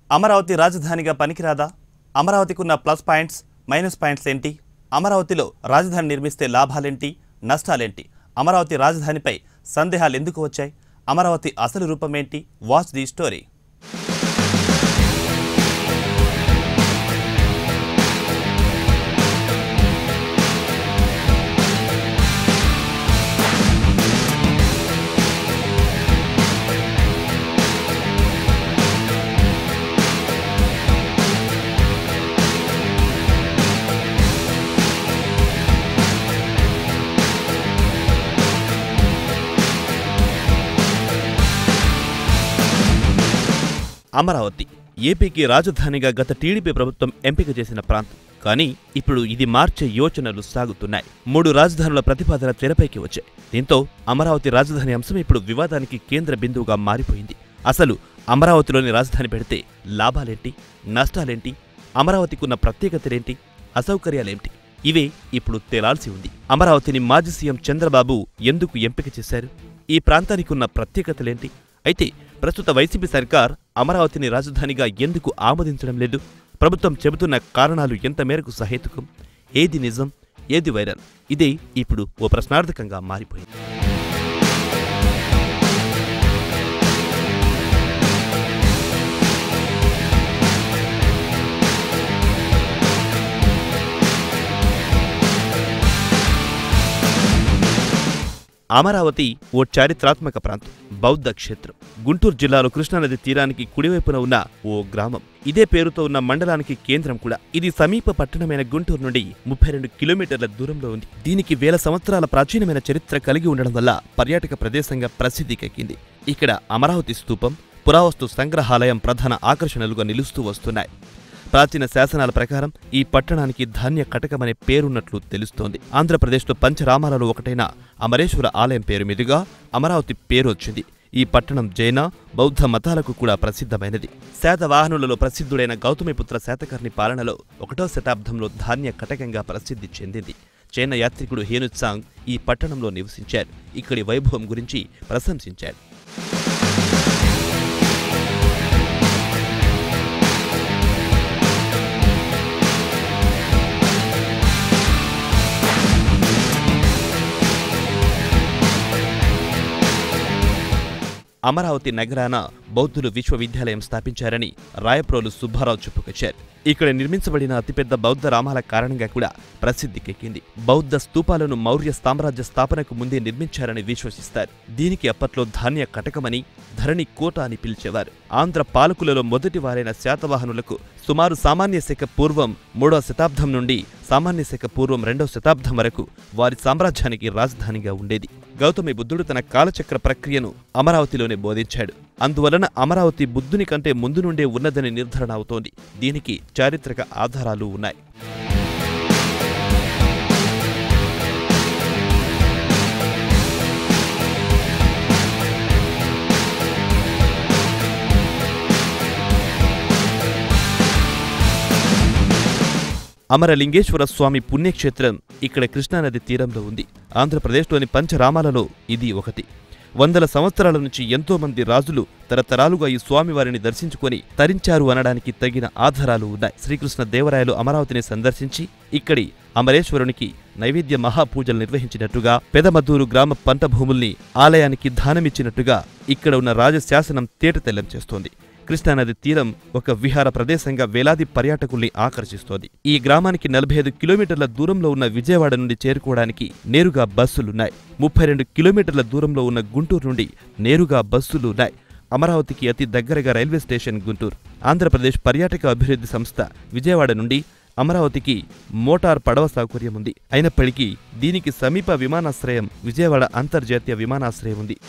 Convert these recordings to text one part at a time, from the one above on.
అమరావతి రాజధానిగా పనికిరాదా అమరావతికి ఉన్న ప్లస్ పాయింట్స్ మైనస్ పాయింట్స్ ఏంటి అమరావతిలో రాజధాని నిర్మిస్తే లాభాలేంటి నష్టాలేంటి అమరావతి రాజధానిపై సందేహాలు ఎందుకు వచ్చాయి అమరావతి అసలు రూపం ఏంటి వాచ్ ది స్టోరీ అమరావతి ఏపీకి రాజధానిగా గత టీడీపీ ప్రభుత్వం ఎంపిక చేసిన ప్రాంతం కానీ ఇప్పుడు ఇది మార్చే యోచనలు సాగుతున్నాయి మూడు రాజధానుల ప్రతిపాదన తెరపైకి వచ్చాయి దీంతో అమరావతి రాజధాని అంశం ఇప్పుడు వివాదానికి కేంద్ర బిందువుగా మారిపోయింది అసలు అమరావతిలోని రాజధాని పెడితే లాభాలేంటి నష్టాలేంటి అమరావతికి ఉన్న ప్రత్యేకతలేంటి అసౌకర్యాలేంటి ఇవే ఇప్పుడు తేలాల్సి ఉంది అమరావతిని మాజీ సీఎం చంద్రబాబు ఎందుకు ఎంపిక చేశారు ఈ ప్రాంతానికి ఉన్న ప్రత్యేకతలేంటి అయితే ప్రస్తుత వైసీపీ సర్కార్ అమరావతిని రాజధానిగా ఎందుకు ఆమోదించడం లేదు ప్రభుత్వం చెబుతున్న కారణాలు ఎంత మేరకు సహేతుకం ఏది నిజం ఏది వైరల్ ఇదే ఇప్పుడు ఓ ప్రశ్నార్థకంగా మారిపోయింది అమరావతి ఓ చారిత్రాత్మక ప్రాంతం బౌద్ధ క్షేత్రం గుంటూరు జిల్లాలో కృష్ణానది తీరానికి కుడివైపున ఉన్న ఓ గ్రామం ఇదే పేరుతో ఉన్న మండలానికి కేంద్రం కూడా ఇది సమీప పట్టణమైన గుంటూరు నుండి ముప్పై రెండు కిలోమీటర్ల దూరంలో ఉంది దీనికి వేల సంవత్సరాల ప్రాచీనమైన చరిత్ర కలిగి ఉండడం వల్ల పర్యాటక ప్రదేశంగా ప్రసిద్ధికెక్కింది ఇక్కడ అమరావతి స్తూపం పురావస్తు సంగ్రహాలయం ప్రధాన ఆకర్షణలుగా నిలుస్తూ వస్తున్నాయి ప్రాచీన శాసనాల ప్రకారం ఈ పట్టణానికి ధాన్య కటకమనే పేరున్నట్లు తెలుస్తోంది ఆంధ్రప్రదేశ్లో పంచరామాలలో ఒకటైన అమరేశ్వర ఆలయం పేరు మీదుగా అమరావతి పేరు వచ్చింది ఈ పట్టణం జైన బౌద్ధ మతాలకు కూడా ప్రసిద్ధమైనది శాతవాహనులలో ప్రసిద్ధుడైన గౌతమిపుత్ర శాతకర్ణి పాలనలో ఒకటో శతాబ్దంలో ధాన్య కటకంగా ప్రసిద్ధి చెందింది చైనా యాత్రికుడు హేనుత్సాంగ్ ఈ పట్టణంలో నివసించారు ఇక్కడి వైభవం గురించి ప్రశంసించారు అమరావతి నగరాన బౌద్ధులు విశ్వవిద్యాలయం స్థాపించారని రాయప్రోలు సుబ్బారావు చెప్పుకొచ్చారు ఇక్కడ నిర్మించబడిన అతిపెద్ద బౌద్ధ రామాల కారణంగా కూడా ప్రసిద్ధికెక్కింది బౌద్ధ స్తూపాలను మౌర్య సామ్రాజ్య స్థాపనకు ముందే నిర్మించారని విశ్వసిస్తారు దీనికి అప్పట్లో ధాన్య కటకమని ధరణి కోట అని పిలిచేవారు ఆంధ్ర పాలకులలో మొదటి వారైన శాతవాహనులకు సుమారు సామాన్య శక పూర్వం మూడవ శతాబ్దం నుండి సామాన్య శక పూర్వం రెండవ శతాబ్దం వరకు వారి సామ్రాజ్యానికి రాజధానిగా ఉండేది గౌతమి బుద్ధుడు తన కాలచక్ర ప్రక్రియను అమరావతిలోనే బోధించాడు అందువలన అమరావతి బుద్ధుని కంటే ముందు నుండే ఉన్నదని నిర్ధారణ అవుతోంది దీనికి చారిత్రక ఆధారాలు ఉన్నాయి అమరలింగేశ్వర స్వామి పుణ్యక్షేత్రం ఇక్కడ కృష్ణానది తీరంలో ఉంది ఆంధ్రప్రదేశ్లోని పంచరామాలలో ఇది ఒకటి వందల సంవత్సరాల నుంచి ఎంతో మంది రాజులు తరతరాలుగా ఈ స్వామివారిని దర్శించుకొని తరించారు అనడానికి తగిన ఆధారాలు ఉన్నాయి శ్రీకృష్ణ దేవరాయలు అమరావతిని సందర్శించి ఇక్కడి అమరేశ్వరునికి నైవేద్య మహాపూజలు నిర్వహించినట్టుగా పెదమద్దూరు గ్రామ పంట భూముల్ని ఆలయానికి దానమిచ్చినట్టుగా ఇక్కడ ఉన్న రాజశాసనం తేటతెల్లం చేస్తోంది కృష్ణానది తీరం ఒక విహార ప్రదేశంగా వేలాది పర్యాటకుల్ని ఆకర్షిస్తోంది ఈ గ్రామానికి నలభై ఐదు కిలోమీటర్ల దూరంలో ఉన్న విజయవాడ నుండి చేరుకోవడానికి నేరుగా బస్సులున్నాయి ముప్పై రెండు కిలోమీటర్ల దూరంలో ఉన్న గుంటూరు నుండి నేరుగా బస్సులున్నాయి అమరావతికి అతి దగ్గరగా రైల్వే స్టేషన్ గుంటూరు ఆంధ్రప్రదేశ్ పర్యాటక అభివృద్ధి సంస్థ విజయవాడ నుండి అమరావతికి మోటార్ పడవ సౌకర్యం ఉంది అయినప్పటికీ దీనికి సమీప విమానాశ్రయం విజయవాడ అంతర్జాతీయ విమానాశ్రయం ఉంది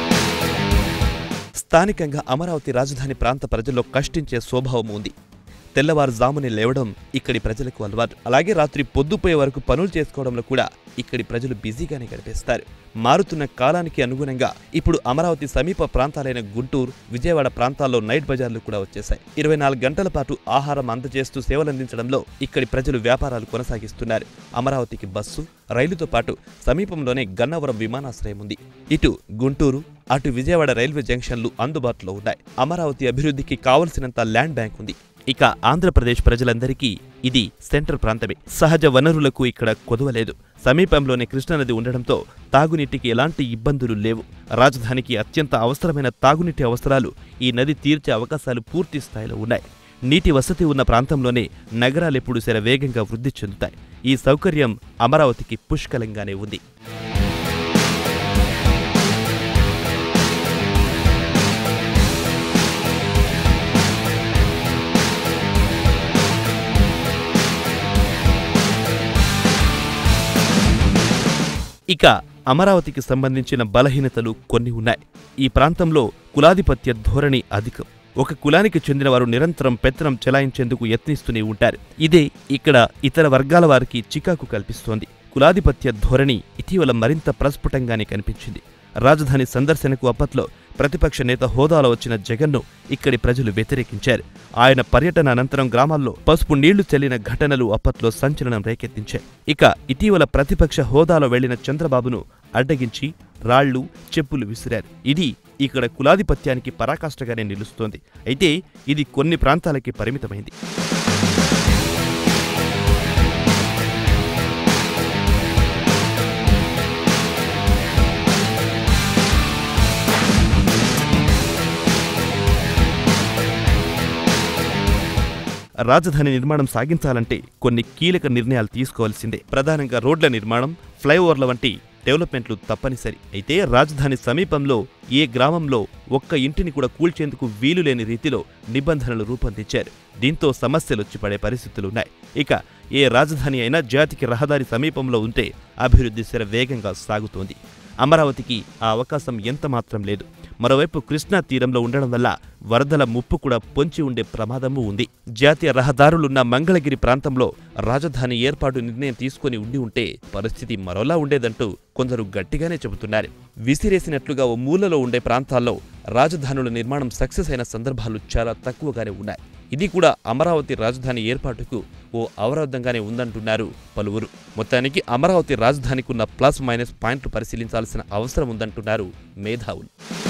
స్థానికంగా అమరావతి రాజధాని ప్రాంత ప్రజల్లో కష్టించే స్వభావం ఉంది తెల్లవారుజామునే లేవడం ఇక్కడి ప్రజలకు అలవాటు అలాగే రాత్రి పొద్దుపోయే వరకు పనులు చేసుకోవడంలో కూడా ఇక్కడి ప్రజలు బిజీగానే గడిపేస్తారు మారుతున్న కాలానికి అనుగుణంగా ఇప్పుడు అమరావతి సమీప ప్రాంతాలైన గుంటూరు విజయవాడ ప్రాంతాల్లో నైట్ బజార్లు కూడా వచ్చేశాయి ఇరవై నాలుగు గంటల పాటు ఆహారం అందజేస్తూ సేవలందించడంలో ఇక్కడి ప్రజలు వ్యాపారాలు కొనసాగిస్తున్నారు అమరావతికి బస్సు రైలుతో పాటు సమీపంలోనే గన్నవరం విమానాశ్రయం ఉంది ఇటు గుంటూరు అటు విజయవాడ రైల్వే జంక్షన్లు అందుబాటులో ఉన్నాయి అమరావతి అభివృద్ధికి కావలసినంత ల్యాండ్ బ్యాంక్ ఉంది ఇక ఆంధ్రప్రదేశ్ ప్రజలందరికీ ఇది సెంటర్ ప్రాంతమే సహజ వనరులకు ఇక్కడ కొదవలేదు సమీపంలోనే కృష్ణానది ఉండడంతో తాగునీటికి ఎలాంటి ఇబ్బందులు లేవు రాజధానికి అత్యంత అవసరమైన తాగునీటి అవసరాలు ఈ నది తీర్చే అవకాశాలు పూర్తి స్థాయిలో ఉన్నాయి నీటి వసతి ఉన్న ప్రాంతంలోనే నగరాలెప్పుడు శరవేగంగా వృద్ధి చెందుతాయి ఈ సౌకర్యం అమరావతికి పుష్కలంగానే ఉంది ఇక అమరావతికి సంబంధించిన బలహీనతలు కొన్ని ఉన్నాయి ఈ ప్రాంతంలో కులాధిపత్య ధోరణి అధికం ఒక కులానికి చెందిన వారు నిరంతరం పెత్తనం చెలాయించేందుకు యత్నిస్తూనే ఉంటారు ఇదే ఇక్కడ ఇతర వర్గాల వారికి చికాకు కల్పిస్తోంది కులాధిపత్య ధోరణి ఇటీవల మరింత ప్రస్ఫుటంగానే కనిపించింది రాజధాని సందర్శనకు అప్పట్లో ప్రతిపక్ష నేత హోదాలో వచ్చిన జగన్ను ఇక్కడి ప్రజలు వ్యతిరేకించారు ఆయన పర్యటన అనంతరం గ్రామాల్లో పసుపు నీళ్లు చెల్లిన ఘటనలు అప్పట్లో సంచలనం రేకెత్తించాయి ఇక ఇటీవల ప్రతిపక్ష హోదాలో వెళ్లిన చంద్రబాబును అడ్డగించి రాళ్లు చెప్పులు విసిరారు ఇది ఇక్కడ కులాధిపత్యానికి పరాకాష్ఠగానే నిలుస్తోంది అయితే ఇది కొన్ని ప్రాంతాలకి పరిమితమైంది రాజధాని నిర్మాణం సాగించాలంటే కొన్ని కీలక నిర్ణయాలు తీసుకోవాల్సిందే ప్రధానంగా రోడ్ల నిర్మాణం ఫ్లైఓవర్ల వంటి డెవలప్మెంట్లు తప్పనిసరి అయితే రాజధాని సమీపంలో ఏ గ్రామంలో ఒక్క ఇంటిని కూడా కూల్చేందుకు వీలు లేని రీతిలో నిబంధనలు రూపొందించారు దీంతో సమస్యలొచ్చి పడే పరిస్థితులున్నాయి ఇక ఏ రాజధాని అయినా జాతికి రహదారి సమీపంలో ఉంటే అభివృద్ధి శర వేగంగా సాగుతోంది అమరావతికి ఆ అవకాశం ఎంత మాత్రం లేదు మరోవైపు కృష్ణా తీరంలో ఉండడం వల్ల వరదల ముప్పు కూడా పొంచి ఉండే ప్రమాదమూ ఉంది జాతీయ రహదారులున్న మంగళగిరి ప్రాంతంలో రాజధాని ఏర్పాటు నిర్ణయం తీసుకుని ఉండి ఉంటే పరిస్థితి మరోలా ఉండేదంటూ కొందరు గట్టిగానే చెబుతున్నారు విసిరేసినట్లుగా ఓ మూలలో ఉండే ప్రాంతాల్లో రాజధానుల నిర్మాణం సక్సెస్ అయిన సందర్భాలు చాలా తక్కువగానే ఉన్నాయి ఇది కూడా అమరావతి రాజధాని ఏర్పాటుకు ఓ అవరోధంగానే ఉందంటున్నారు పలువురు మొత్తానికి అమరావతి రాజధానికి ఉన్న ప్లస్ మైనస్ పాయింట్లు పరిశీలించాల్సిన అవసరం ఉందంటున్నారు మేధావులు